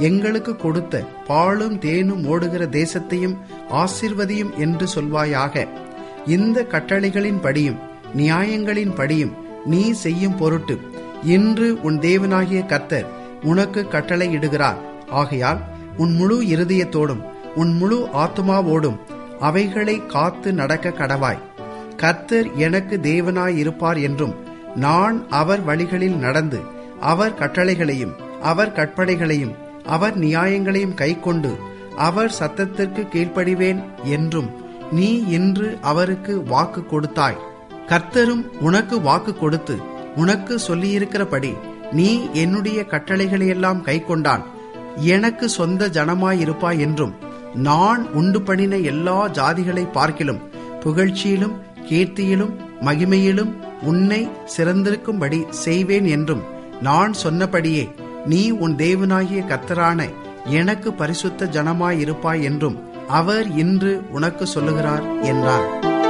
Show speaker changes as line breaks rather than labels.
எங்களுக்கு கொடுத்த பாலும் தேனும் ஓடுகிற தேசத்தையும் ஆசிர்வதியும் என்று சொல்வாயாக இந்த கட்டளைகளின் படியும் நியாயங்களின் படியும் நீ செய்யும் பொருட்டு இன்று உன் தேவனாகிய கர்த்தர் உனக்கு கட்டளை இடுகிறார் ஆகையால் உன் முழு இருதயத்தோடும் உன் முழு ஆத்மாவோடும் அவைகளை காத்து நடக்க கடவாய் கர்த்தர் எனக்கு தேவனாய் இருப்பார் என்றும் நான் அவர் வழிகளில் நடந்து அவர் கட்டளைகளையும் அவர் கற்பனைகளையும் அவர் நியாயங்களையும் கைக்கொண்டு அவர் சத்தத்திற்கு கீழ்ப்படிவேன் என்றும் நீ இன்று அவருக்கு வாக்கு கொடுத்தாய் கர்த்தரும் உனக்கு வாக்கு கொடுத்து உனக்கு சொல்லியிருக்கிறபடி நீ என்னுடைய கட்டளைகளையெல்லாம் கைக்கொண்டால் எனக்கு சொந்த ஜனமாயிருப்பாய் என்றும் நான் உண்டு பண்ணின எல்லா ஜாதிகளை பார்க்கிலும் புகழ்ச்சியிலும் கீர்த்தியிலும் மகிமையிலும் உன்னை சிறந்திருக்கும்படி செய்வேன் என்றும் நான் சொன்னபடியே நீ உன் தேவனாகிய கர்த்தரான எனக்கு பரிசுத்த ஜனமாயிருப்பாய் என்றும் அவர் இன்று உனக்கு சொல்லுகிறார் என்றார்